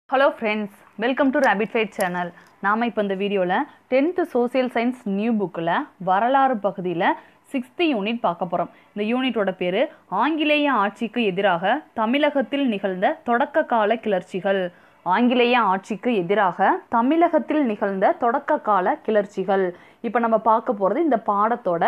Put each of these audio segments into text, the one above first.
hello friends welcome to rapid fight channel நாம் இப்போ இந்த வீடியோவில் டென்த்து சோசியல் சயின்ஸ் நியூ புக்கில் வரலாறு பகுதியில் சிக்ஸ்த்து யூனிட் பார்க்க போகிறோம் இந்த யூனிட்டோட பேர் ஆங்கிலேய ஆட்சிக்கு எதிராக தமிழகத்தில் நிகழ்ந்த தொடக்க கால கிளர்ச்சிகள் ஆங்கிலேய ஆட்சிக்கு எதிராக தமிழகத்தில் நிகழ்ந்த தொடக்க கால கிளர்ச்சிகள் இப்போ நம்ம பார்க்க போகிறது இந்த பாடத்தோட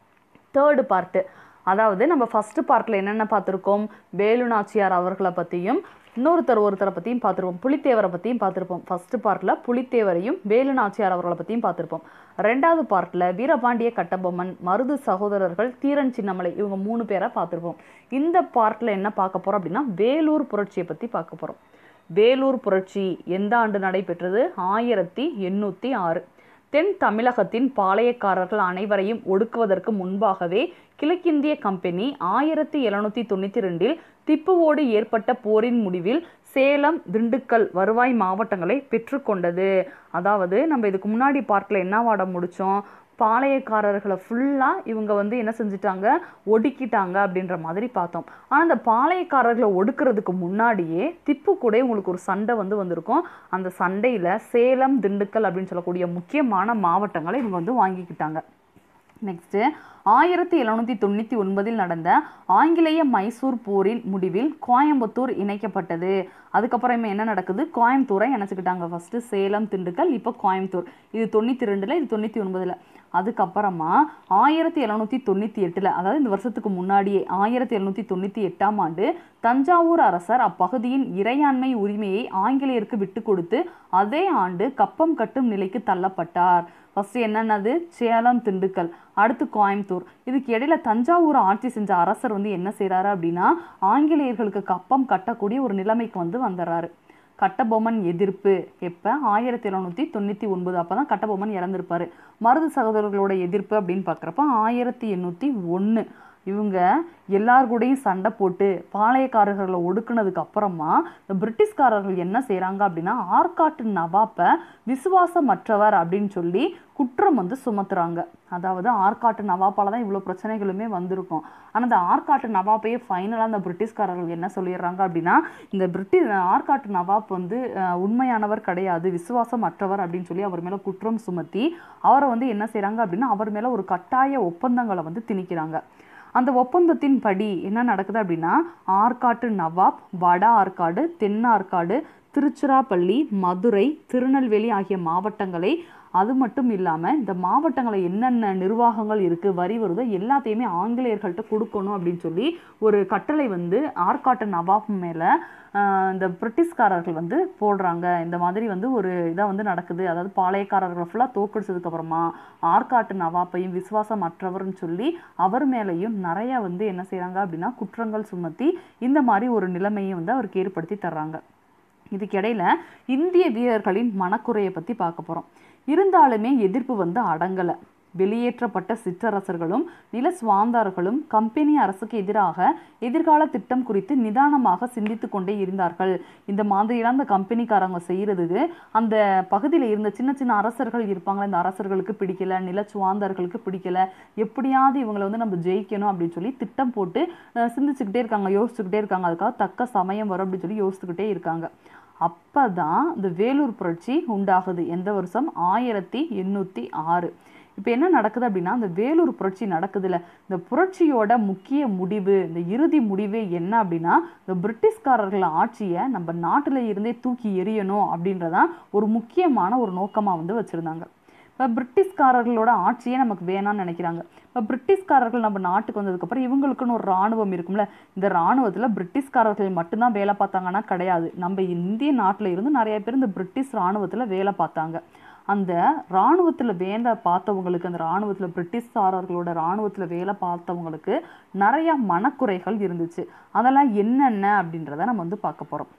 தேர்டு பார்ட்டு அதாவது நம்ம ஃபஸ்ட்டு பார்ட்டில் என்னென்ன பார்த்துருக்கோம் வேலு நாச்சியார் அவர்களை பற்றியும் இன்னொருத்தர் ஒருத்தரை பற்றியும் பார்த்துருப்போம் புலித்தேவரை பற்றியும் பார்த்துருப்போம் ஃபஸ்ட்டு பார்ட்டில் புலித்தேவரையும் வேலு நாச்சியார் அவர்களை பற்றியும் பார்த்துருப்போம் ரெண்டாவது பார்ட்டில் வீரபாண்டிய கட்டபொம்மன் மருது சகோதரர்கள் தீரன் சின்னமலை இவங்க மூணு பேரை பார்த்துருப்போம் இந்த பார்ட்டில் என்ன பார்க்க போகிறோம் அப்படின்னா வேலூர் புரட்சியை பற்றி பார்க்க போகிறோம் வேலூர் புரட்சி எந்த ஆண்டு நடைபெற்றது ஆயிரத்தி எண்ணூற்றி ஆறு தென் தமிழகத்தின் பாளையக்காரர்கள் அனைவரையும் ஒடுக்குவதற்கு முன்பாகவே கிழக்கிந்திய கம்பெனி ஆயிரத்தி எழுநூற்றி தொண்ணூற்றி ரெண்டில் திப்புவோடு ஏற்பட்ட போரின் முடிவில் சேலம் திண்டுக்கல் வருவாய் மாவட்டங்களை பெற்றுக்கொண்டது அதாவது நம்ம இதுக்கு முன்னாடி பார்ட்டில் என்ன வாட முடித்தோம் பாளையக்காரர்களை ஃபுல்லாக இவங்க வந்து என்ன செஞ்சுட்டாங்க ஒடுக்கிட்டாங்க அப்படின்ற மாதிரி பார்த்தோம் ஆனால் அந்த பாளையக்காரர்களை ஒடுக்கிறதுக்கு முன்னாடியே திப்பு கூட உங்களுக்கு ஒரு சண்டை வந்து வந்திருக்கும் அந்த சண்டையில் சேலம் திண்டுக்கல் அப்படின்னு சொல்லக்கூடிய முக்கியமான மாவட்டங்களை இவங்க வந்து வாங்கிக்கிட்டாங்க நெக்ஸ்ட்டு ஆயிரத்தி எழுநூற்றி தொண்ணூற்றி ஒன்பதில் நடந்த ஆங்கிலேய மைசூர் போரின் முடிவில் கோயம்புத்தூர் இணைக்கப்பட்டது அதுக்கப்புறம் என்ன நடக்குது கோயம்புத்தூரை இணைச்சிக்கிட்டாங்க ஃபஸ்ட்டு சேலம் திண்டுக்கல் இப்போ கோயம்புத்தூர் இது தொண்ணூற்றி ரெண்டில் இது தொண்ணூற்றி ஒன்பதில் அதுக்கப்புறமா ஆயிரத்தி எழுநூற்றி தொண்ணூற்றி எட்டில் அதாவது இந்த வருஷத்துக்கு முன்னாடியே ஆயிரத்தி எழுநூற்றி தொண்ணூற்றி எட்டாம் ஆண்டு தஞ்சாவூர் அரசர் அப்பகுதியின் இறையாண்மை உரிமையை ஆங்கிலேயருக்கு விட்டு கொடுத்து அதே ஆண்டு கப்பம் கட்டும் நிலைக்கு தள்ளப்பட்டார் ஃபஸ்ட்டு என்னென்னது சேலம் திண்டுக்கல் அடுத்து கோயம்புத்தூர் இதுக்கு இடையில தஞ்சாவூர் ஆட்சி செஞ்ச அரசர் வந்து என்ன செய்கிறாரு அப்படின்னா ஆங்கிலேயர்களுக்கு கப்பம் கட்டக்கூடிய ஒரு நிலைமைக்கு வந்து வந்துடுறாரு கட்டபொம்மன் எதிர்ப்பு எப்போ ஆயிரத்தி எழுநூற்றி தொண்ணூற்றி ஒன்பது அப்போ தான் கட்டபொம்மன் இறந்துருப்பாரு மருது சகோதரர்களோட எதிர்ப்பு அப்படின்னு பார்க்குறப்ப ஆயிரத்தி எண்ணூற்றி ஒன்று இவங்க எல்லார் கூடயும் சண்டை போட்டு பாளையக்காரர்களை ஒடுக்குனதுக்கு அப்புறமா இந்த பிரிட்டிஷ்காரர்கள் என்ன செய்கிறாங்க அப்படின்னா ஆற்காட்டு நவாப்பை விசுவாசமற்றவர் அப்படின்னு சொல்லி குற்றம் வந்து சுமத்துறாங்க அதாவது ஆற்காட்டு நவாப்பால் தான் இவ்வளோ பிரச்சனைகளுமே வந்திருக்கும் ஆனால் அந்த ஆற்காட்டு நவாப்பையே ஃபைனலாக அந்த பிரிட்டிஷ்காரர்கள் என்ன சொல்லிடுறாங்க அப்படின்னா இந்த பிரிட்டிஷ் ஆற்காட்டு நவாப் வந்து உண்மையானவர் கிடையாது விசுவாசம் அற்றவர் அப்படின்னு சொல்லி அவர் மேலே குற்றம் சுமத்தி அவரை வந்து என்ன செய்கிறாங்க அப்படின்னா அவர் மேலே ஒரு கட்டாய ஒப்பந்தங்களை வந்து திணிக்கிறாங்க அந்த ஒப்பந்தத்தின் படி என்ன நடக்குது அப்படின்னா ஆற்காட்டு நவாப் வட ஆற்காடு தென் ஆற்காடு திருச்சிராப்பள்ளி மதுரை திருநெல்வேலி ஆகிய மாவட்டங்களை அது மட்டும் இல்லாமல் இந்த மாவட்டங்களில் என்னென்ன நிர்வாகங்கள் இருக்குது வரி வருதோ எல்லாத்தையுமே ஆங்கிலேயர்கள்ட்ட கொடுக்கணும் அப்படின்னு சொல்லி ஒரு கட்டளை வந்து ஆற்காட்டு நவாப் மேலே இந்த பிரிட்டிஷ்காரர்கள் வந்து போடுறாங்க இந்த மாதிரி வந்து ஒரு இதாக வந்து நடக்குது அதாவது பாளையக்காரர்களை ஃபுல்லாக தோக்கடிச்சதுக்கப்புறமா ஆற்காட்டு நவாப்பையும் விசுவாசம் அற்றவர்னு சொல்லி அவர் மேலேயும் நிறையா வந்து என்ன செய்கிறாங்க அப்படின்னா குற்றங்கள் சுமத்தி இந்த மாதிரி ஒரு நிலைமையை வந்து அவருக்கு ஏற்படுத்தி தர்றாங்க இதுக்கிடையில் இந்திய வீரர்களின் மனக்குறையை பற்றி பார்க்க போகிறோம் இருந்தாலுமே எதிர்ப்பு வந்து அடங்கலை வெளியேற்றப்பட்ட சிற்றரசர்களும் நில சுவாந்தார்களும் கம்பெனி அரசுக்கு எதிராக எதிர்கால திட்டம் குறித்து நிதானமாக சிந்தித்து கொண்டே இருந்தார்கள் இந்த மாதிரிலாம் அந்த கம்பெனிக்காரங்க செய்கிறதுக்கு அந்த பகுதியில் இருந்த சின்ன சின்ன அரசர்கள் இருப்பாங்களே இந்த அரசர்களுக்கு பிடிக்கல நில சுவாந்தர்களுக்கு பிடிக்கல எப்படியாவது இவங்களை வந்து நம்ம ஜெயிக்கணும் அப்படின்னு சொல்லி திட்டம் போட்டு சிந்திச்சுக்கிட்டே இருக்காங்க யோசிச்சுக்கிட்டே இருக்காங்க அதுக்காக தக்க சமயம் வரும் அப்படின்னு சொல்லி யோசிச்சுக்கிட்டே இருக்காங்க அப்போ தான் இந்த வேலூர் புரட்சி உண்டாகுது எந்த வருஷம் ஆயிரத்தி எண்ணூற்றி ஆறு இப்போ என்ன நடக்குது அப்படின்னா இந்த வேலூர் புரட்சி நடக்குதுல்ல இந்த புரட்சியோட முக்கிய முடிவு இந்த இறுதி முடிவே என்ன அப்படின்னா இந்த பிரிட்டிஷ்காரர்கள் ஆட்சியை நம்ம நாட்டில் இருந்தே தூக்கி எறியணும் அப்படின்றதான் ஒரு முக்கியமான ஒரு நோக்கமாக வந்து வச்சுருந்தாங்க இப்போ பிரிட்டிஷ்காரர்களோட ஆட்சியே நமக்கு வேணாம்னு நினைக்கிறாங்க இப்போ பிரிட்டிஷ்காரர்கள் நம்ம நாட்டுக்கு வந்ததுக்கப்புறம் இவங்களுக்குன்னு ஒரு இராணுவம் இருக்கும்ல இந்த இராணுவத்தில் பிரிட்டிஷ்காரர்கள் மட்டும்தான் வேலை பார்த்தாங்கன்னா கிடையாது நம்ம இந்திய நாட்டில் இருந்து நிறைய பேர் இந்த பிரிட்டிஷ் இராணுவத்தில் வேலை பார்த்தாங்க அந்த இராணுவத்தில் வேலை பார்த்தவங்களுக்கு அந்த இராணுவத்தில் பிரிட்டிஷ்காரர்களோட இராணுவத்தில் வேலை பார்த்தவங்களுக்கு நிறையா மனக்குறைகள் இருந்துச்சு அதெல்லாம் என்னென்ன அப்படின்றத நம்ம வந்து பார்க்க போகிறோம்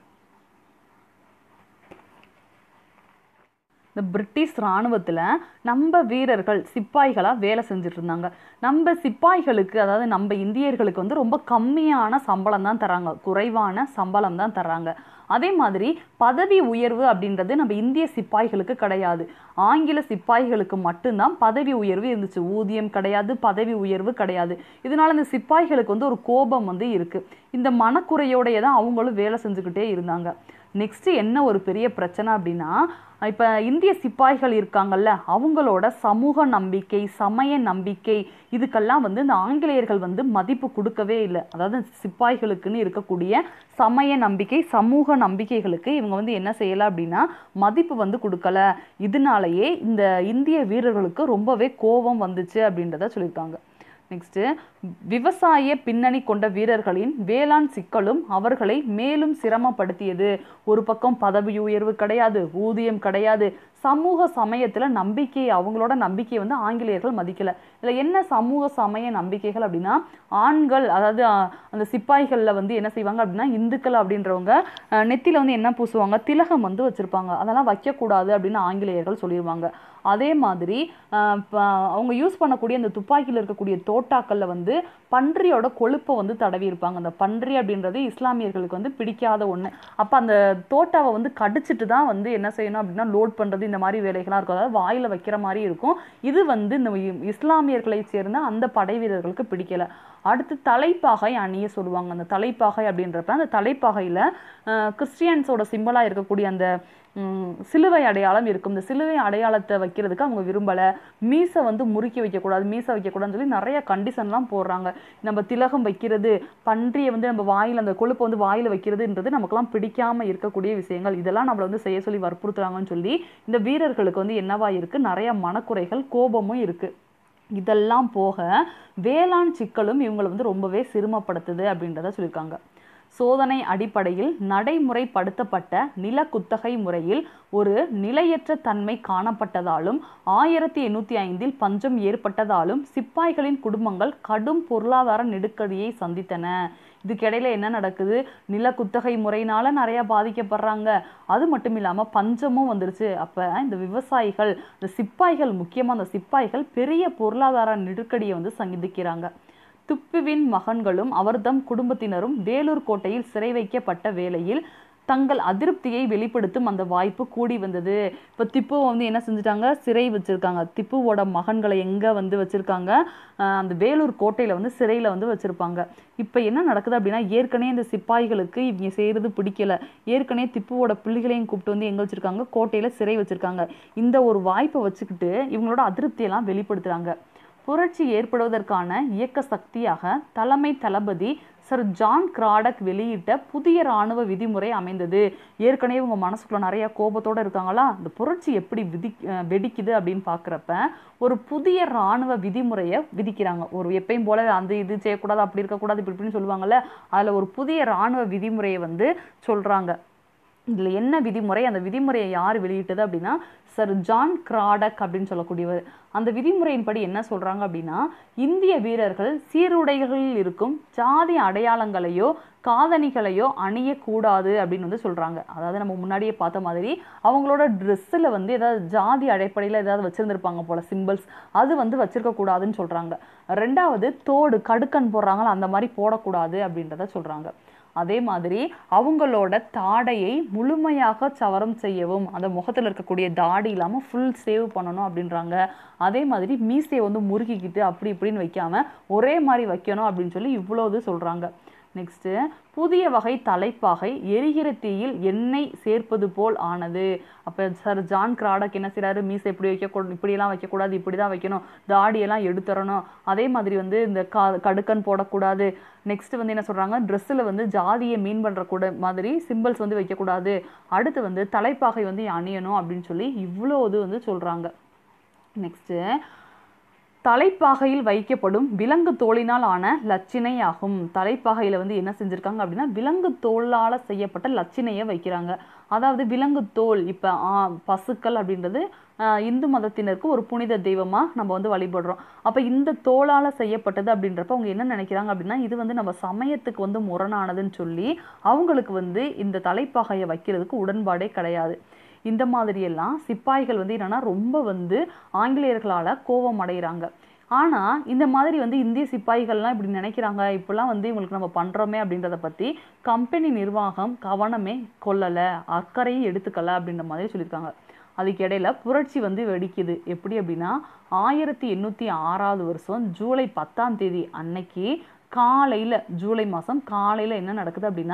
இந்த பிரிட்டிஷ் இராணுவத்தில் நம்ம வீரர்கள் சிப்பாய்களாக வேலை செஞ்சுட்டு இருந்தாங்க நம்ம சிப்பாய்களுக்கு அதாவது நம்ம இந்தியர்களுக்கு வந்து ரொம்ப கம்மியான சம்பளம் தான் தராங்க குறைவான சம்பளம் தான் தராங்க அதே மாதிரி பதவி உயர்வு அப்படின்றது நம்ம இந்திய சிப்பாய்களுக்கு கிடையாது ஆங்கில சிப்பாய்களுக்கு மட்டும்தான் பதவி உயர்வு இருந்துச்சு ஊதியம் கிடையாது பதவி உயர்வு கிடையாது இதனால இந்த சிப்பாய்களுக்கு வந்து ஒரு கோபம் வந்து இருக்கு இந்த மனக்குறையோடைய தான் அவங்களும் வேலை செஞ்சுக்கிட்டே இருந்தாங்க நெக்ஸ்ட் என்ன ஒரு பெரிய பிரச்சனை அப்படின்னா இப்போ இந்திய சிப்பாய்கள் இருக்காங்கல்ல அவங்களோட சமூக நம்பிக்கை சமய நம்பிக்கை இதுக்கெல்லாம் வந்து இந்த ஆங்கிலேயர்கள் வந்து மதிப்பு கொடுக்கவே இல்லை அதாவது சிப்பாய்களுக்குன்னு இருக்கக்கூடிய சமய நம்பிக்கை சமூக நம்பிக்கைகளுக்கு இவங்க வந்து என்ன செய்யலை அப்படின்னா மதிப்பு வந்து கொடுக்கல இதனாலேயே இந்த இந்திய வீரர்களுக்கு ரொம்பவே கோபம் வந்துச்சு அப்படின்றத சொல்லியிருக்காங்க நெக்ஸ்ட்டு விவசாய பின்னணி கொண்ட வீரர்களின் வேளாண் சிக்கலும் அவர்களை மேலும் சிரமப்படுத்தியது ஒரு பக்கம் பதவி உயர்வு கிடையாது ஊதியம் கிடையாது சமூக சமயத்தில் நம்பிக்கை அவங்களோட நம்பிக்கையை வந்து ஆங்கிலேயர்கள் மதிக்கலை இதில் என்ன சமூக சமய நம்பிக்கைகள் அப்படின்னா ஆண்கள் அதாவது அஹ், அந்த சிப்பாய்களில் வந்து என்ன செய்வாங்க அப்படின்னா இந்துக்கள் அப்படின்றவங்க அஹ், நெத்தியில வந்து என்ன பூசுவாங்க திலகம் வந்து வச்சுருப்பாங்க அதெல்லாம் வைக்கக்கூடாது அப்படின்னு ஆங்கிலேயர்கள் சொல்லிடுவாங்க அதே மாதிரி அஹ், ப- அவங்க யூஸ் பண்ணக்கூடிய அந்த துப்பாக்கியில் இருக்கக்கூடிய தோட்டாக்களில் வந்து பன்றியோட கொழுப்பை வந்து தடவி இருப்பாங்க அந்த பன்றி அப்படின்றது இஸ்லாமியர்களுக்கு வந்து பிடிக்காத ஒன்று அப்போ அந்த தோட்டாவை வந்து கடிச்சிட்டு தான் வந்து என்ன செய்யணும் அப்படின்னா லோட் பண்ணுறது இந்த மாதிரி வேலைகள்லாம் இருக்கும் அதாவது வாயில் வைக்கிற மாதிரி இருக்கும் இது வந்து இந்த இ- இஸ்லாமியர்களை சேர்ந்த அந்த படை வீரர்களுக்கு பிடிக்கல அடுத்து தலைப்பாகை அணிய சொல்லுவாங்க அந்த தலைப்பாகை அப்படின்றப்ப அந்த தலைப்பாகையில் கிறிஸ்டியன்ஸோட சிம்பலாக இருக்கக்கூடிய அந்த ம், சிலுவை அடையாளம் இருக்கும் இந்த சிலுவை அடையாளத்தை வைக்கிறதுக்கு அவங்க விரும்பலை மீசை வந்து முறுக்கி வைக்கக்கூடாது மீசை வைக்கக்கூடாதுன்னு சொல்லி நிறைய கண்டிஷன்லாம் போடுறாங்க நம்ம திலகம் வைக்கிறது பன்றியை வந்து நம்ம வாயில் அந்த கொழுப்பை வந்து வாயில் வைக்கிறதுன்றது நமக்கெல்லாம் பிடிக்காம இருக்கக்கூடிய விஷயங்கள் இதெல்லாம் நம்மளை வந்து செய்ய சொல்லி வற்புறுத்துறாங்கன்னு சொல்லி இந்த வீரர்களுக்கு வந்து என்னவா இருக்கு நிறைய மனக்குறைகள் கோபமும் இருக்கு இதெல்லாம் போக வேளாண் சிக்கலும் இவங்களை வந்து ரொம்பவே சிரமப்படுத்துது அப்படின்றத சொல்லியிருக்காங்க சோதனை அடிப்படையில் நடைமுறைப்படுத்தப்பட்ட நில குத்தகை முறையில் ஒரு நிலையற்ற தன்மை காணப்பட்டதாலும் ஆயிரத்தி எண்ணூற்றி ஐந்தில் பஞ்சம் ஏற்பட்டதாலும் சிப்பாய்களின் குடும்பங்கள் கடும் பொருளாதார நெருக்கடியை சந்தித்தன இதுக்கிடையில என்ன நடக்குது நில குத்தகை முறையினால நிறைய பாதிக்கப்படுறாங்க அது மட்டும் இல்லாம பஞ்சமும் வந்துருச்சு அப்ப இந்த விவசாயிகள் இந்த சிப்பாய்கள் முக்கியமா அந்த சிப்பாய்கள் பெரிய பொருளாதார நெருக்கடியை வந்து சந்திக்கிறாங்க துப்புவின் மகன்களும் அவர்தம் குடும்பத்தினரும் வேலூர் கோட்டையில் சிறை வைக்கப்பட்ட வேளையில் தங்கள் அதிருப்தியை வெளிப்படுத்தும் அந்த வாய்ப்பு கூடி வந்தது இப்போ திப்புவை வந்து என்ன செஞ்சுட்டாங்க சிறை வச்சிருக்காங்க திப்புவோட மகன்களை எங்க வந்து வச்சிருக்காங்க ஆஹ் அந்த வேலூர் கோட்டையில வந்து சிறையில வந்து வச்சிருப்பாங்க இப்போ என்ன நடக்குது அப்படின்னா ஏற்கனவே இந்த சிப்பாய்களுக்கு இவங்க செய்யறது பிடிக்கல ஏற்கனவே திப்புவோட பிள்ளைகளையும் கூப்பிட்டு வந்து எங்க வச்சிருக்காங்க கோட்டையில சிறை வச்சிருக்காங்க இந்த ஒரு வாய்ப்பை வச்சுக்கிட்டு இவங்களோட அதிருப்தியெல்லாம் வெளிப்படுத்துறாங்க புரட்சி ஏற்படுவதற்கான இயக்க சக்தியாக தலைமை தளபதி சர் ஜான் கிராடக் வெளியிட்ட புதிய ராணுவ விதிமுறை அமைந்தது ஏற்கனவே இவங்க மனசுக்குள்ள நிறைய கோபத்தோட இருக்காங்களா இந்த புரட்சி எப்படி விதி அஹ் வெடிக்குது அப்படின்னு பார்க்குறப்ப ஒரு புதிய ராணுவ விதிமுறையை விதிக்கிறாங்க ஒரு எப்பயும் போல அந்த இது செய்யக்கூடாது அப்படி இருக்கக்கூடாது இப்படி இப்படின்னு சொல்லுவாங்கல்ல அதில் ஒரு புதிய ராணுவ விதிமுறையை வந்து சொல்றாங்க இதில் என்ன விதிமுறை அந்த விதிமுறையை யார் வெளியிட்டது அப்படின்னா சர் ஜான் கிராடக் அப்படின்னு சொல்லக்கூடியவர் அந்த விதிமுறையின்படி என்ன சொல்றாங்க அப்படின்னா இந்திய வீரர்கள் சீருடைகளில் இருக்கும் ஜாதி அடையாளங்களையோ காதணிகளையோ அணியக்கூடாது அப்படின்னு வந்து சொல்றாங்க அதாவது நம்ம முன்னாடியே பார்த்த மாதிரி அவங்களோட ட்ரெஸ்ஸில் வந்து ஏதாவது ஜாதி அடிப்படையில் ஏதாவது வச்சிருந்திருப்பாங்க போல சிம்பிள்ஸ் அது வந்து வச்சிருக்க கூடாதுன்னு சொல்றாங்க ரெண்டாவது தோடு கடுக்கன் போடுறாங்களா அந்த மாதிரி போடக்கூடாது அப்படின்றத சொல்றாங்க அதே மாதிரி அவங்களோட தாடையை முழுமையாக சவரம் செய்யவும் அந்த முகத்தில் இருக்கக்கூடிய தாடி இல்லாமல் ஃபுல் சேவ் பண்ணணும் அப்படின்றாங்க அதே மாதிரி மீசையை வந்து முறுக்கிக்கிட்டு அப்படி இப்படின்னு வைக்காம ஒரே மாதிரி வைக்கணும் அப்படின்னு சொல்லி இவ்வளோ இது சொல்கிறாங்க நெக்ஸ்ட்டு புதிய வகை தலைப்பாகை எரிகிற தீயில் எண்ணெய் சேர்ப்பது போல் ஆனது அப்போ சார் ஜான் கிராடக் என்ன செய்றாரு மீசை இப்படி வைக்கக்கூடாது இப்படியெல்லாம் வைக்கக்கூடாது இப்படி தான் வைக்கணும் தாடியெல்லாம் எடுத்துறணும் அதே மாதிரி வந்து இந்த கா கடுக்கன் போடக்கூடாது நெக்ஸ்ட் வந்து என்ன சொல்கிறாங்க ட்ரெஸ்ஸில் வந்து ஜாதியை மீன் பண்ணுற கூட மாதிரி சிம்பிள்ஸ் வந்து வைக்கக்கூடாது அடுத்து வந்து தலைப்பாகை வந்து அணியணும் அப்படின்னு சொல்லி இவ்வளோ இது வந்து சொல்கிறாங்க நெக்ஸ்ட்டு தலைப்பாகையில் வைக்கப்படும் விலங்கு தோலினால் ஆன லட்சினை ஆகும் தலைப்பாகையில் வந்து என்ன செஞ்சுருக்காங்க அப்படின்னா விலங்கு தோலால் செய்யப்பட்ட லட்சினையை வைக்கிறாங்க அதாவது விலங்கு தோல் இப்போ பசுக்கள் அப்படின்றது ஆஹ், இந்து மதத்தினருக்கு ஒரு புனித தெய்வமாக நம்ம வந்து வழிபடுறோம் அப்போ இந்த தோலால் செய்யப்பட்டது அப்படின்றப்ப அவங்க என்ன நினைக்கிறாங்க அப்படின்னா இது வந்து நம்ம சமயத்துக்கு வந்து முரணானதுன்னு சொல்லி அவங்களுக்கு வந்து இந்த தலைப்பாகையை வைக்கிறதுக்கு உடன்பாடே கிடையாது இந்த மாதிரியெல்லாம் சிப்பாய்கள் வந்து என்னன்னா ரொம்ப வந்து ஆங்கிலேயர்களால் கோபம் அடைகிறாங்க ஆனால் இந்த மாதிரி வந்து இந்திய சிப்பாய்கள்லாம் இப்படி நினைக்கிறாங்க இப்படிலாம் வந்து இவங்களுக்கு நம்ம பண்ணுறோமே அப்படின்றத பற்றி கம்பெனி நிர்வாகம் கவனமே கொள்ளலை அக்கறையும் எடுத்துக்கல அப்படின்ற மாதிரி சொல்லியிருக்காங்க அதுக்கு இடையில புரட்சி வந்து வெடிக்குது எப்படி அப்படின்னா ஆயிரத்தி எண்ணூற்றி ஆறாவது வருஷம் ஜூலை பத்தாம் தேதி அன்னைக்கு காலையில் ஜூலை மாதம் காலையில் என்ன நடக்குது அப்படின்னா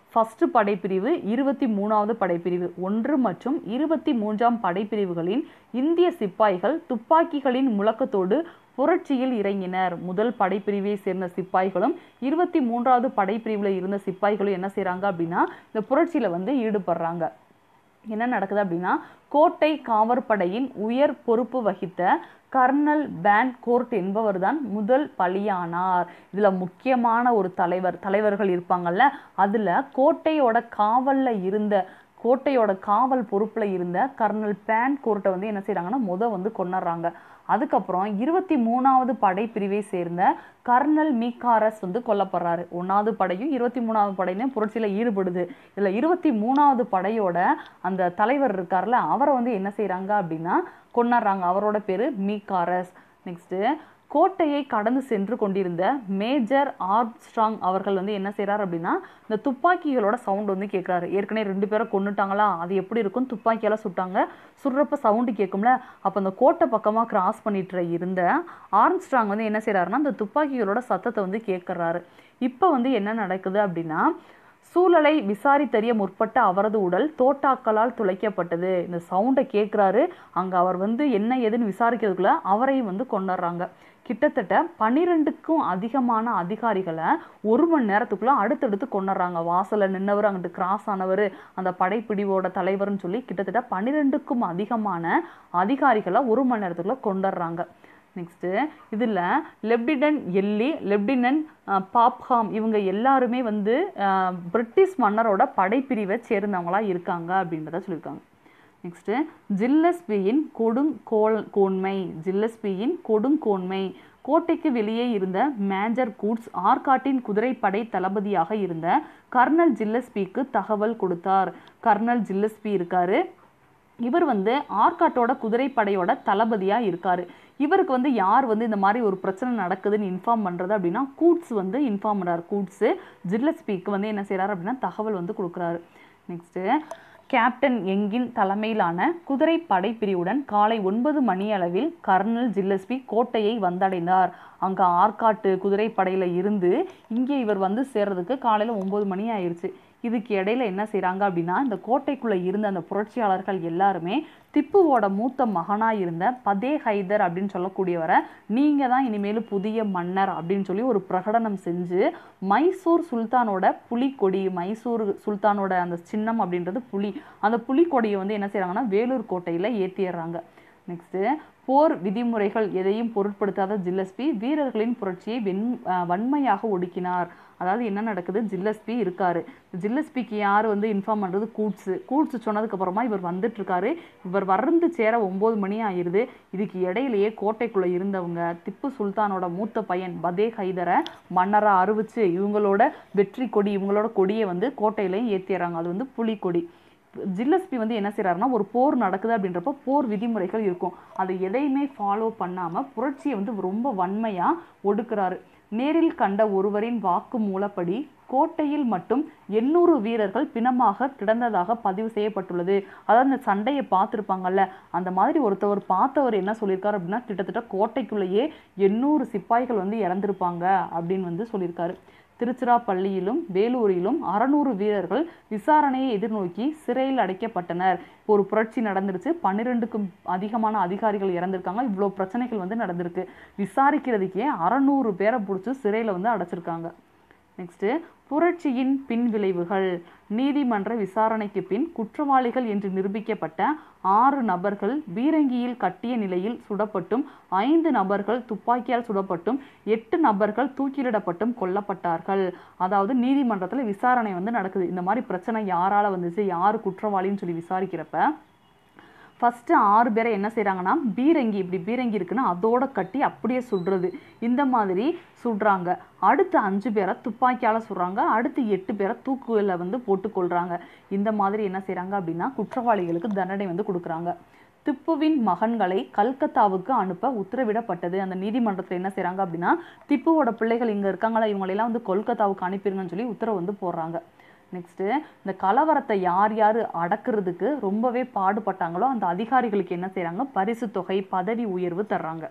ஃபர்ஸ்ட் படைப்பிரிவு இருபத்தி மூணாவது படைப்பிரிவு ஒன்று மற்றும் இருபத்தி மூன்றாம் படைப்பிரிவுகளின் இந்திய சிப்பாய்கள் துப்பாக்கிகளின் முழக்கத்தோடு புரட்சியில் இறங்கினர் முதல் படைப்பிரிவை சேர்ந்த சிப்பாய்களும் இருபத்தி மூன்றாவது படைப்பிரிவில் இருந்த சிப்பாய்களும் என்ன செய்கிறாங்க அப்படின்னா இந்த புரட்சியில் வந்து ஈடுபடுறாங்க என்ன நடக்குது அப்படின்னா கோட்டை காவற்படையின் உயர் பொறுப்பு வகித்த கர்னல் பேன் கோர்ட் என்பவர் தான் முதல் பலியானார் இதுல முக்கியமான ஒரு தலைவர் தலைவர்கள் இருப்பாங்கல்ல அதுல கோட்டையோட காவல்ல இருந்த கோட்டையோட காவல் பொறுப்புல இருந்த கர்னல் பேன் கோர்ட்டை வந்து என்ன செய்றாங்கன்னா முத வந்து கொண்டுறாங்க அதுக்கப்புறம் இருபத்தி மூணாவது படைப்பிரிவை சேர்ந்த கர்னல் மீகாரஸ் வந்து கொல்லப்படுறாரு ஒன்றாவது படையும் இருபத்தி மூணாவது படையும் புரட்சியில் ஈடுபடுது இதில் இருபத்தி மூணாவது படையோட அந்த தலைவர் இருக்கார்ல அவரை வந்து என்ன செய்கிறாங்க அப்படின்னா கொண்டாடுறாங்க அவரோட பேர் மீகாரஸ் நெக்ஸ்ட்டு கோட்டையை கடந்து சென்று கொண்டிருந்த மேஜர் ஆர்ம்ஸ்ட்ராங் அவர்கள் வந்து என்ன செய்றார் அப்படின்னா இந்த துப்பாக்கிகளோட சவுண்ட் வந்து கேட்குறாரு ஏற்கனவே ரெண்டு பேரை கொன்னுட்டாங்களா அது எப்படி இருக்கும் துப்பாக்கியால சுட்டாங்க சுடுறப்ப சவுண்டு கேட்கும்ல அப்போ அந்த கோட்டை பக்கமாக கிராஸ் பண்ணிட்டு இருந்த ஆர்ம்ஸ்ட்ராங் வந்து என்ன செய்றாருன்னா அந்த துப்பாக்கிகளோட சத்தத்தை வந்து கேட்குறாரு இப்போ வந்து என்ன நடக்குது அப்படின்னா சூழலை விசாரித்தறிய முற்பட்ட அவரது உடல் தோட்டாக்களால் துளைக்கப்பட்டது இந்த சவுண்டை கேட்குறாரு அங்கே அவர் வந்து என்ன ஏதுன்னு விசாரிக்கிறதுக்குள்ள அவரையும் வந்து கொண்டாடுறாங்க கிட்டத்தட்ட பன்னிரெண்டுக்கும் அதிகமான அதிகாரிகளை ஒரு மணி நேரத்துக்குள்ள அடுத்தடுத்து கொண்டுறாங்க வாசல்ல நின்னவர் அங்கிட்டு கிராஸ் ஆனவர் அந்த படைப்பிடிவோட தலைவர்னு சொல்லி கிட்டத்தட்ட பன்னிரெண்டுக்கும் அதிகமான அதிகாரிகளை ஒரு மணி நேரத்துக்குள்ள கொண்டுறாங்க நெக்ஸ்ட்டு இதில் லெப்டினன்ட் எல்லி லெப்டினன்ட் பாப்ஹாம் இவங்க எல்லாருமே வந்து அஹ், பிரிட்டிஷ் மன்னரோட படைப்பிரிவை சேர்ந்தவங்களா இருக்காங்க அப்படின்றத சொல்லியிருக்காங்க நெக்ஸ்ட்டு ஜில்லஸ்பியின் கொடுங்கோல் கோன்மை ஜில்லஸ்பியின் கொடுங்கோன்மை கோட்டைக்கு வெளியே இருந்த மேஜர் கூட்ஸ் ஆர்காட்டின் குதிரைப்படை தளபதியாக இருந்த கர்னல் ஜில்லஸ்பிக்கு தகவல் கொடுத்தார் கர்னல் ஜில்லஸ்பி இருக்காரு இவர் வந்து ஆர்காட்டோட குதிரைப்படையோட தளபதியா இருக்காரு இவருக்கு வந்து யார் வந்து இந்த மாதிரி ஒரு பிரச்சனை நடக்குதுன்னு இன்ஃபார்ம் பண்றது அப்படின்னா கூட்ஸ் வந்து இன்ஃபார்ம் பண்றாரு கூட்ஸ் ஜில்லஸ்பிக்கு வந்து என்ன செய்றாரு அப்படின்னா தகவல் வந்து கொடுக்குறாரு நெக்ஸ்ட்டு கேப்டன் எங்கின் தலைமையிலான குதிரை படைப்பிரிவுடன் காலை ஒன்பது மணி அளவில் கர்னல் ஜில்லஸ்பி கோட்டையை வந்தடைந்தார் அங்கே ஆற்காட்டு குதிரைப்படையில் இருந்து இங்கே இவர் வந்து சேர்றதுக்கு காலையில் ஒம்பது மணி ஆயிடுச்சு இதுக்கு இடையில என்ன செய்றாங்க அப்படின்னா இந்த கோட்டைக்குள்ள இருந்த அந்த புரட்சியாளர்கள் எல்லாருமே திப்புவோட மூத்த மகனா இருந்த பதே ஹைதர் அப்படின்னு சொல்லக்கூடியவரை நீங்க தான் இனிமேல் புதிய மன்னர் அப்படின்னு சொல்லி ஒரு பிரகடனம் செஞ்சு மைசூர் சுல்தானோட புலிக்கொடி மைசூர் சுல்தானோட அந்த சின்னம் அப்படின்றது புலி அந்த புலிக்கொடியை வந்து என்ன செய்றாங்கன்னா வேலூர் கோட்டையில ஏத்திடுறாங்க நெக்ஸ்ட்டு போர் விதிமுறைகள் எதையும் பொருட்படுத்தாத ஜில்லஸ்பி வீரர்களின் புரட்சியை வெண் அஹ் வன்மையாக ஒடுக்கினார் அதாவது என்ன நடக்குது ஜில்லஸ்பி இருக்காரு ஜில்லஸ்பிக்கு யார் வந்து இன்ஃபார்ம் பண்ணுறது கூட்ஸு கூட்ஸ் சொன்னதுக்கு அப்புறமா இவர் வந்துட்டு இருக்காரு இவர் வருந்து சேர ஒம்பது மணி ஆயிருது இதுக்கு இடையிலேயே கோட்டைக்குள்ள இருந்தவங்க திப்பு சுல்தானோட மூத்த பையன் பதே ஹைதரை மன்னரா அறிவிச்சு இவங்களோட வெற்றி கொடி இவங்களோட கொடியை வந்து கோட்டையிலையும் ஏத்திடுறாங்க அது வந்து புலிக்கொடி ஜில்லஸ்பி வந்து என்ன செய்றாருன்னா ஒரு போர் நடக்குது அப்படின்றப்ப போர் விதிமுறைகள் இருக்கும் அதை எதையுமே ஃபாலோ பண்ணாம புரட்சியை வந்து ரொம்ப வன்மையா ஒடுக்குறாரு நேரில் கண்ட ஒருவரின் வாக்கு மூலப்படி கோட்டையில் மட்டும் எண்ணூறு வீரர்கள் பிணமாக கிடந்ததாக பதிவு செய்யப்பட்டுள்ளது அதாவது அந்த சண்டையை பார்த்துருப்பாங்கல்ல அந்த மாதிரி ஒருத்தவர் பார்த்தவர் என்ன சொல்லியிருக்காரு அப்படின்னா கிட்டத்தட்ட கோட்டைக்குள்ளேயே எண்ணூறு சிப்பாய்கள் வந்து இறந்திருப்பாங்க அப்படின்னு வந்து சொல்லியிருக்காரு திருச்சிராப்பள்ளியிலும் வேலூரிலும் அறநூறு வீரர்கள் விசாரணையை எதிர்நோக்கி சிறையில் அடைக்கப்பட்டனர் இப்போ ஒரு புரட்சி நடந்துருச்சு பன்னிரெண்டுக்கும் அதிகமான அதிகாரிகள் இறந்திருக்காங்க இவ்வளோ பிரச்சனைகள் வந்து நடந்திருக்கு விசாரிக்கிறதுக்கே அறநூறு பேரை பிடிச்சி சிறையில் வந்து அடைச்சிருக்காங்க நெக்ஸ்ட்டு புரட்சியின் பின் விளைவுகள் நீதிமன்ற விசாரணைக்கு பின் குற்றவாளிகள் என்று நிரூபிக்கப்பட்ட ஆறு நபர்கள் பீரங்கியில் கட்டிய நிலையில் சுடப்பட்டும் ஐந்து நபர்கள் துப்பாக்கியால் சுடப்பட்டும் எட்டு நபர்கள் தூக்கிலிடப்பட்டும் கொல்லப்பட்டார்கள் அதாவது நீதிமன்றத்தில் விசாரணை வந்து நடக்குது இந்த மாதிரி பிரச்சனை யாரால வந்துச்சு யார் குற்றவாளின்னு சொல்லி விசாரிக்கிறப்ப ஃபஸ்ட்டு ஆறு பேரை என்ன செய்கிறாங்கன்னா பீரங்கி இப்படி பீரங்கி இருக்குன்னா அதோட கட்டி அப்படியே சுடுறது இந்த மாதிரி சுடுறாங்க அடுத்து அஞ்சு பேரை துப்பாக்கியால் சுடுறாங்க அடுத்து எட்டு பேரை தூக்குல வந்து போட்டு கொள்றாங்க இந்த மாதிரி என்ன செய்கிறாங்க அப்படின்னா குற்றவாளிகளுக்கு தண்டனை வந்து கொடுக்குறாங்க திப்புவின் மகன்களை கல்கத்தாவுக்கு அனுப்ப உத்தரவிடப்பட்டது அந்த நீதிமன்றத்தில் என்ன செய்கிறாங்க அப்படின்னா திப்புவோட பிள்ளைகள் இங்கே இருக்காங்களா இவங்களெல்லாம் வந்து கொல்கத்தாவுக்கு அனுப்பிடுங்கன்னு சொல்லி உத்தரவு வந்து போடுறாங்க நெக்ஸ்ட்டு இந்த கலவரத்தை யார் யார் அடக்குறதுக்கு ரொம்பவே பாடுபட்டாங்களோ அந்த அதிகாரிகளுக்கு என்ன செய்கிறாங்க பரிசு தொகை பதவி உயர்வு தர்றாங்க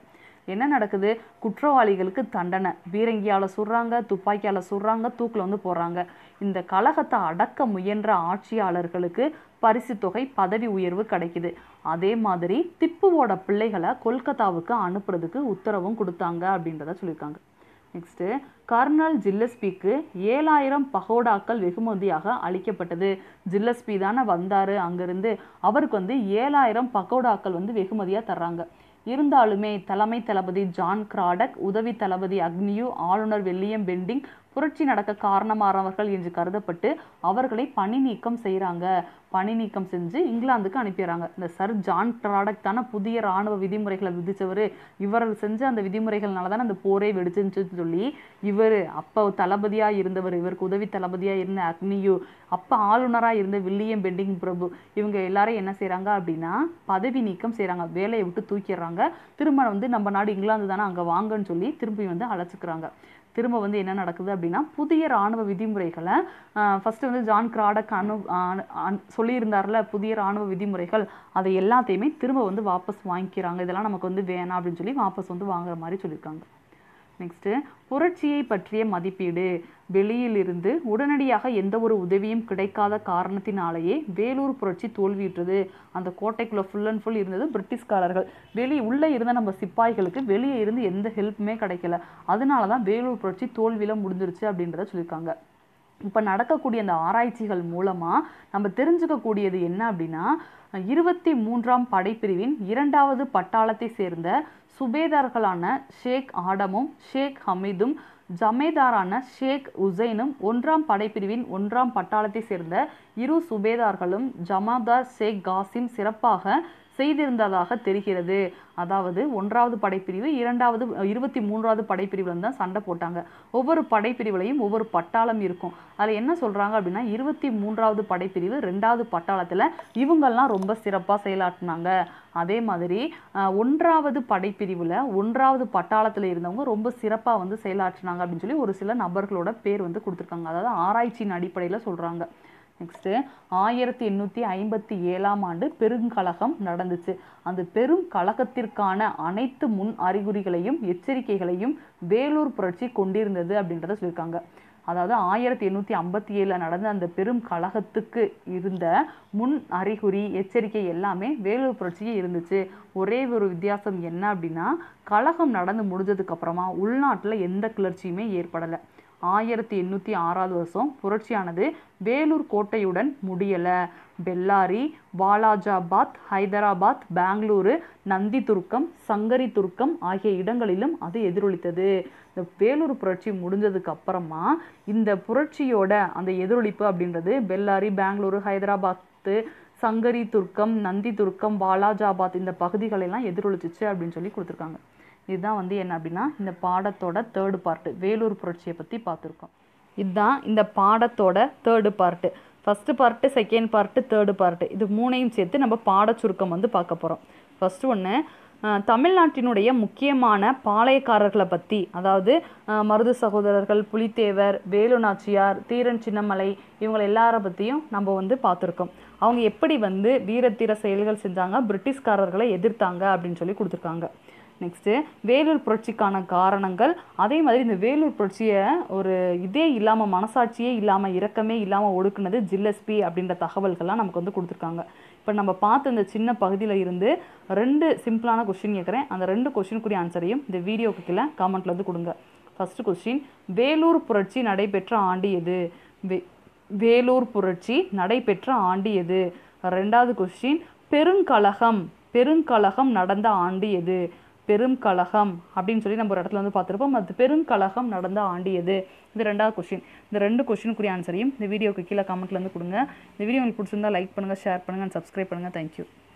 என்ன நடக்குது குற்றவாளிகளுக்கு தண்டனை பீரங்கியால் சுடுறாங்க துப்பாக்கியால் சுடுறாங்க தூக்கில் வந்து போடுறாங்க இந்த கலகத்தை அடக்க முயன்ற ஆட்சியாளர்களுக்கு பரிசு தொகை பதவி உயர்வு கிடைக்குது அதே மாதிரி திப்புவோட பிள்ளைகளை கொல்கத்தாவுக்கு அனுப்புறதுக்கு உத்தரவும் கொடுத்தாங்க அப்படின்றத சொல்லியிருக்காங்க நெக்ஸ்ட்டு கர்னல் ஜில்லஸ்பிக்கு ஏழாயிரம் பகோடாக்கள் வெகுமதியாக அளிக்கப்பட்டது ஜில்லஸ்பி தானே வந்தார் அங்கேருந்து அவருக்கு வந்து ஏழாயிரம் பகோடாக்கள் வந்து வெகுமதியாக தர்றாங்க இருந்தாலுமே தலைமை தளபதி ஜான் கிராடக் உதவி தளபதி அக்னியு ஆளுநர் வில்லியம் பெண்டிங் புரட்சி நடக்க காரணமானவர்கள் என்று கருதப்பட்டு அவர்களை பணி நீக்கம் செய்கிறாங்க பணி நீக்கம் செஞ்சு இங்கிலாந்துக்கு அனுப்பிடுறாங்க இந்த சர் ஜான் கிராடக் தானே புதிய ராணுவ விதிமுறைகளை விதிச்சவர் இவர் செஞ்ச அந்த விதிமுறைகள்னால தானே அந்த போரே வெடிச்சுன்னு சொல்லி இவர் அப்போ தளபதியாக இருந்தவர் இவருக்கு உதவி தளபதியாக இருந்த அக்னியு அப்போ ஆளுநராக இருந்த வில்லியம் பெண்டிங் பிரபு இவங்க எல்லாரும் என்ன செய்கிறாங்க அப்படின்னா பதவி நீக்கம் செய்கிறாங்க வேலையை விட்டு தூக்கிடுறாங்க திரும்ப வந்து நம்ம நாடு இங்கிலாந்து தானே அங்கே வாங்கன்னு சொல்லி திரும்பி வந்து அழைச்சிக்கிறாங்க திரும்ப வந்து என்ன நடக்குது அப்படின்னா புதிய ராணுவ விதிமுறைகளை ஃபஸ்ட்டு வந்து ஜான் கிராடக் அனு சொல்லியிருந்தார்ல புதிய ராணுவ விதிமுறைகள் அதை எல்லாத்தையுமே திரும்ப வந்து வாபஸ் வாங்கிக்கிறாங்க இதெல்லாம் நமக்கு வந்து வேணாம் அப்படின்னு சொல்லி வாபஸ் வந்து வாங்குற மாதிரி சொல்லியிருக்காங்க நெக்ஸ்ட்டு புரட்சியை பற்றிய மதிப்பீடு வெளியிலிருந்து உடனடியாக எந்த ஒரு உதவியும் கிடைக்காத காரணத்தினாலேயே வேலூர் புரட்சி தோல்வியுற்றது அந்த கோட்டைக்குள்ளே ஃபுல் அண்ட் ஃபுல் இருந்தது பிரிட்டிஷ்காரர்கள் வெளியே உள்ளே இருந்த நம்ம சிப்பாய்களுக்கு வெளியே இருந்து எந்த ஹெல்ப்புமே கிடைக்கல அதனால தான் வேலூர் புரட்சி தோல்வியில் முடிஞ்சிருச்சு அப்படின்றத சொல்லியிருக்காங்க இப்போ நடக்கக்கூடிய அந்த ஆராய்ச்சிகள் மூலமாக நம்ம தெரிஞ்சுக்கக்கூடியது என்ன அப்படின்னா இருபத்தி மூன்றாம் படைப்பிரிவின் இரண்டாவது பட்டாளத்தை சேர்ந்த சுபேதார்களான ஷேக் ஆடமும் ஷேக் ஹமீதும் ஜமேதாரான ஷேக் உசைனும் ஒன்றாம் படைப்பிரிவின் ஒன்றாம் பட்டாளத்தை சேர்ந்த இரு சுபேதார்களும் ஜமாதார் ஷேக் காசிம் சிறப்பாக செய்திருந்ததாக தெரிகிறது அதாவது ஒன்றாவது படைப்பிரிவு இரண்டாவது இருபத்தி மூன்றாவது படைப்பிரிவில் தான் சண்டை போட்டாங்க ஒவ்வொரு படைப்பிரிவுலையும் ஒவ்வொரு பட்டாளம் இருக்கும் அதில் என்ன சொல்கிறாங்க அப்படின்னா இருபத்தி மூன்றாவது படைப்பிரிவு ரெண்டாவது பட்டாளத்தில் இவங்கெல்லாம் ரொம்ப சிறப்பாக செயலாற்றினாங்க அதே மாதிரி ஒன்றாவது படைப்பிரிவில் ஒன்றாவது பட்டாளத்தில் இருந்தவங்க ரொம்ப சிறப்பாக வந்து செயலாற்றினாங்க அப்படின்னு சொல்லி ஒரு சில நபர்களோட பேர் வந்து கொடுத்துருக்காங்க அதாவது ஆராய்ச்சியின் அடிப்படையில் சொல்கிறாங்க நெக்ஸ்ட்டு ஆயிரத்தி எண்ணூற்றி ஐம்பத்தி ஏழாம் ஆண்டு பெருங்கலகம் நடந்துச்சு அந்த பெரும் கழகத்திற்கான அனைத்து முன் அறிகுறிகளையும் எச்சரிக்கைகளையும் வேலூர் புரட்சி கொண்டிருந்தது அப்படின்றத சொல்லியிருக்காங்க அதாவது ஆயிரத்தி எண்ணூற்றி ஐம்பத்தி ஏழில் நடந்த அந்த பெரும் கழகத்துக்கு இருந்த முன் அறிகுறி எச்சரிக்கை எல்லாமே வேலூர் புரட்சியே இருந்துச்சு ஒரே ஒரு வித்தியாசம் என்ன அப்படின்னா கழகம் நடந்து முடிஞ்சதுக்கு அப்புறமா உள்நாட்டில் எந்த கிளர்ச்சியுமே ஏற்படலை ஆயிரத்தி எண்ணூற்றி ஆறாவது வருஷம் புரட்சியானது வேலூர் கோட்டையுடன் முடியலை பெல்லாரி வாலாஜாபாத் ஹைதராபாத் பெங்களூரு நந்தி துர்க்கம் சங்கரி துர்க்கம் ஆகிய இடங்களிலும் அது எதிரொலித்தது இந்த வேலூர் புரட்சி முடிஞ்சதுக்கு அப்புறமா இந்த புரட்சியோட அந்த எதிரொலிப்பு அப்படின்றது பெல்லாரி பெங்களூரு ஹைதராபாத்து சங்கரி துர்க்கம் நந்தி துர்க்கம் வாலாஜாபாத் இந்த பகுதிகளெல்லாம் எதிரொலிச்சிச்சு அப்படின்னு சொல்லி கொடுத்துருக்காங்க இதுதான் வந்து என்ன அப்படின்னா இந்த பாடத்தோட தேர்டு பார்ட்டு வேலூர் புரட்சியை பற்றி பார்த்துருக்கோம் இதுதான் இந்த பாடத்தோட third part first part second part third part இது மூணையும் சேர்த்து நம்ம பாட சுருக்கம் வந்து பார்க்க போகிறோம் ஃபஸ்ட்டு ஒன்று தமிழ்நாட்டினுடைய முக்கியமான பாளையக்காரர்களை பற்றி அதாவது மருது சகோதரர்கள் புலித்தேவர் வேலு நாச்சியார் தீரன் சின்னமலை இவங்க எல்லார பற்றியும் நம்ம வந்து பார்த்துருக்கோம் அவங்க எப்படி வந்து வீரத்தீர செயல்கள் செஞ்சாங்க பிரிட்டிஷ்காரர்களை எதிர்த்தாங்க அப்படின்னு சொல்லி கொடுத்துருக்காங்க நெக்ஸ்ட்டு வேலூர் புரட்சிக்கான காரணங்கள் அதே மாதிரி இந்த வேலூர் புரட்சியை ஒரு இதே இல்லாமல் மனசாட்சியே இல்லாமல் இரக்கமே இல்லாமல் ஒடுக்குனது ஜில்லஸ்பி அப்படின்ற தகவல்கள்லாம் நமக்கு வந்து கொடுத்துருக்காங்க இப்போ நம்ம பார்த்த இந்த சின்ன பகுதியில் இருந்து ரெண்டு சிம்பிளான கொஸ்டின் கேட்குறேன் அந்த ரெண்டு கொஸ்டினுக்குரிய ஆன்சரையும் இந்த வீடியோக்கு கீழே காமெண்ட்டில் வந்து கொடுங்க ஃபஸ்ட்டு கொஸ்டின் வேலூர் புரட்சி நடைபெற்ற ஆண்டு எது வே வேலூர் புரட்சி நடைபெற்ற ஆண்டு எது ரெண்டாவது கொஸ்டின் பெருங்கலகம் பெருங்கலகம் நடந்த ஆண்டு எது பெருங்கலகம் அப்படின்னு சொல்லி நம்ம ஒரு இடத்துல வந்து பார்த்துருப்போம் அது பெருங்கலகம் நடந்த ஆண்டு எது இது ரெண்டாவது கொஸ்டின் இந்த ரெண்டு கொஸ்டினுக்குரிய ஆன்சரையும் இந்த வீடியோக்கு கீழே கமெண்ட்ல வந்து கொடுங்க இந்த வீடியோ உங்களுக்கு பிடிச்சிருந்தா லைக் பண்ணுங்கள் ஷேர் பண்ணுங்கள் சப்ஸ்கிரைப் பண்ணுங்கள் தேங்க்யூ